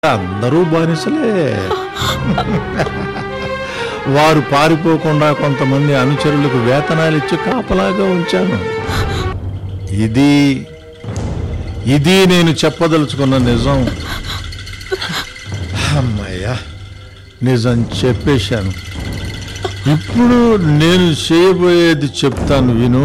అందరూ బానిసలే వారు పారిపోకుండా కొంతమంది అనుచరులకు వేతనాలు ఇచ్చి కాపలాగా ఉంచాను ఇది ఇది నేను చెప్పదలుచుకున్న నిజం అమ్మయ్యా నిజం చెప్పేశాను ఇప్పుడు నేను చేయబోయేది చెప్తాను విను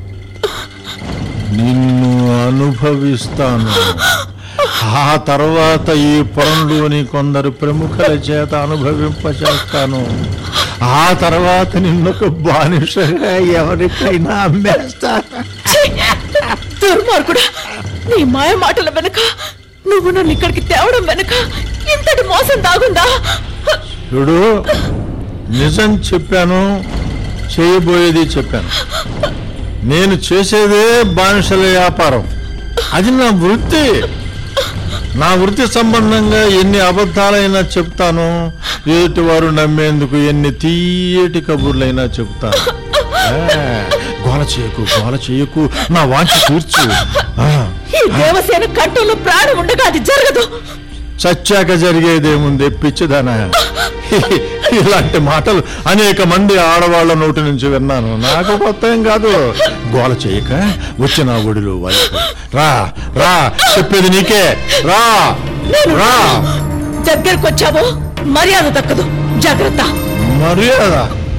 నిన్ను అనుభవిస్తాను ఆ తర్వాత ఈ పొరంలోని కొందరు ప్రముఖుల చేత అనుభవింపచేస్తాను ఆ తర్వాత నిన్నొక బానిసగా ఎవరికైనా అమ్మేస్తాను ఛీ! దుర్మార్గుడా నీ మాయ మాటల వెనుక నువ్వు నన్ను ఇక్కడికి తేవడం వెనుక ఇంతటి మోసం దాగుందా చూడు నిజం చెప్పాను చేయబోయేది చెప్పాను నేను చేసేదే బానిసల వ్యాపారం అది నా వృత్తి నా వృత్తి సంబంధంగా ఎన్ని అబద్ధాలైనా చెప్తాను ఎదుటి వారు నమ్మేందుకు ఎన్ని తీయటి కబుర్లైనా చెప్తాను ఏ, గోల చేయకు గోల చేయకు నా వాంఛ తీర్చు ఆ, ఈ దేవసేన కంఠంలో ప్రాణం ఉండగా అది జరగదు చచ్చాక జరిగేదేముంది పిచ్చిదానా ఇలాంటి మాటలు అనేక మంది ఆడవాళ్ళ నోటి నుంచి విన్నాను నాకు కొత్త ఏం కాదు గోల చేయక వచ్చి నా ఒడిలో వాలిపో. రా రా చెప్పేది నీకే రా రా దగ్గరకు వచ్చావో మర్యాద దక్కదు జాగ్రత్త మర్యాద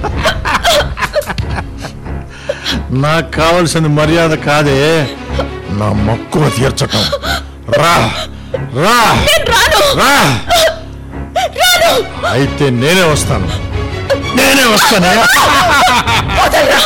నాకు కావలసిన మర్యాద కాదే నా మక్కువ తీర్చటం రా రా నేను రాను రా రాను అయితే నేనే వస్తాను నేనే వస్తానే వదలరా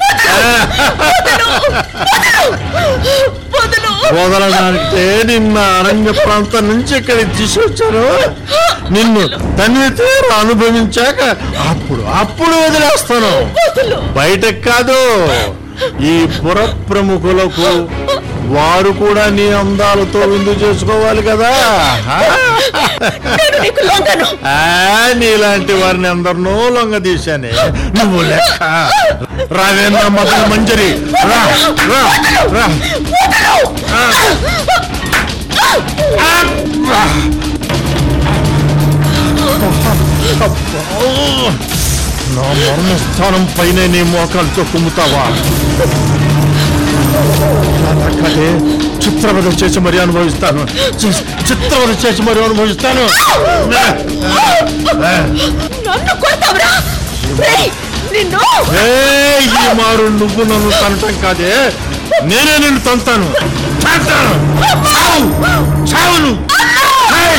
వదలు వదలడానికే నిన్న అరణ్య ప్రాంతం నుంచి ఇక్కడికి తీసుకొచ్చాను నిన్ను తన్ని తీరు అనుభవించాక అప్పుడు అప్పుడు వదిలేస్తాను వదలు బయటకు కాదు ఈ పుర ప్రముఖులకు వారు కూడా నీ అందాలతో విందు చేసుకోవాలి కదా ఆ? నేను నీకు లొంగను ఆ, నీలాంటి వారిని అందరినో లొంగ తీశానే నువ్వు లెక్క రావేంద్ర మదన మంజరి రా రా రా ఆ. ఆ, రా. అబ్బా. నా మర్మస్థానం పైనే నీ మోకాలతో కుమ్ముతావా నా తక్కలే చిత్రవద చేసి మరీ అనుభవిస్తాను చి- చిత్రవద చేసి మరీ అనుభవిస్తాను నన్ను కొడతావురా రేయ్, నిన్ను ఏ ఈ మారు నువ్వు నన్ను తనటం కాదే నేనే నిన్ను తంతాను తంతాను చావు చావును ఏయ్!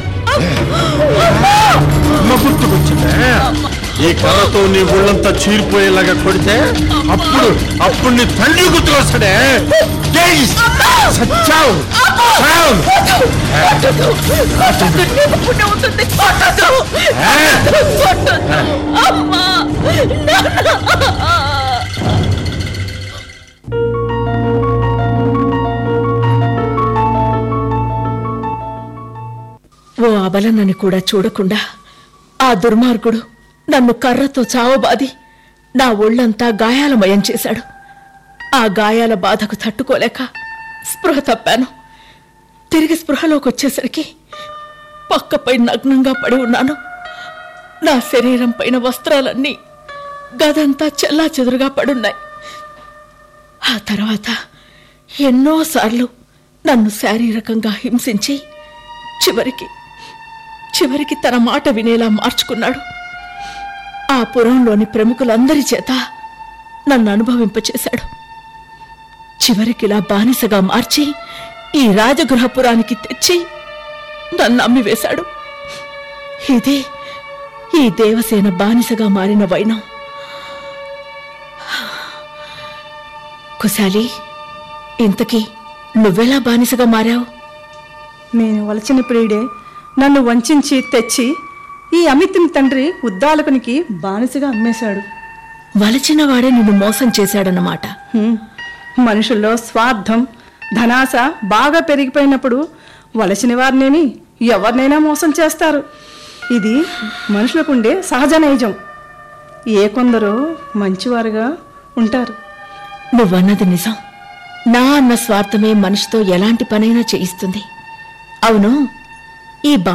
అమ్మ గుర్తుకొచ్చిందే ఈ కర్రతో నీ ఒళ్ళంతా చీరిపోయేలాగా కొడితే అప్పుడు అప్పుడు నీ తండ్రి గుర్తుకొస్తాడే ఏయ్! సచ్చావు చావు కొట్టొద్దు. కొట్టొద్దు. నీకు పుణ్యం ఉంటుంది. కొట్టొద్దు. కొట్టొద్దు. అమ్మా నాన్న. ఓ అబలనని కూడా చూడకుండా ఆ దుర్మార్గుడు నన్ను కర్రతో చావబాది నా ఒళ్ళంతా గాయాలమయం చేశాడు ఆ గాయాల బాధకు తట్టుకోలేక స్పృహ తప్పాను తిరిగి స్పృహలోకి వచ్చేసరికి పక్కపై నగ్నంగా పడి ఉన్నాను నా శరీరం పైన వస్త్రాలన్నీ గదంతా చెల్లా చెదురుగా పడున్నాయి ఆ తర్వాత ఎన్నోసార్లు నన్ను శారీరకంగా హింసించి చివరికి చివరికి తన మాట వినేలా మార్చుకున్నాడు ఆ పురంలోని ప్రముఖులందరి చేత నన్ను అనుభవింపచేశాడు చివరికిలా బానిసగా మార్చి ఈ రాజగృహపురానికి తెచ్చి నన్ను అమ్మివేశాడు ఇదే ఈ దేవసేన బానిసగా మారిన వైనం కుశాలి ఇంతకీ నువ్వెలా బానిసగా మారావు నేను వలచిన ప్రియుడే నన్ను వంచించి తెచ్చి ఈ అమితిని తండ్రి ఉద్దాలకునికి బానిసగా అమ్మేశాడు వలచిన వాడే నిన్ను మోసం చేశాడన్నమాట హ్మ్. మనుషుల్లో స్వార్థం ధనాశ బాగా పెరిగిపోయినప్పుడు వలసిన వారినేమి ఎవరినైనా మోసం చేస్తారు ఇది మనుషులకుండే సహజ నైజం ఏ కొందరు మంచివారుగా ఉంటారు నువ్వన్నది నిజం నా అన్న స్వార్థమే మనిషితో ఎలాంటి పనైనా చేయిస్తుంది అవును ఈ బా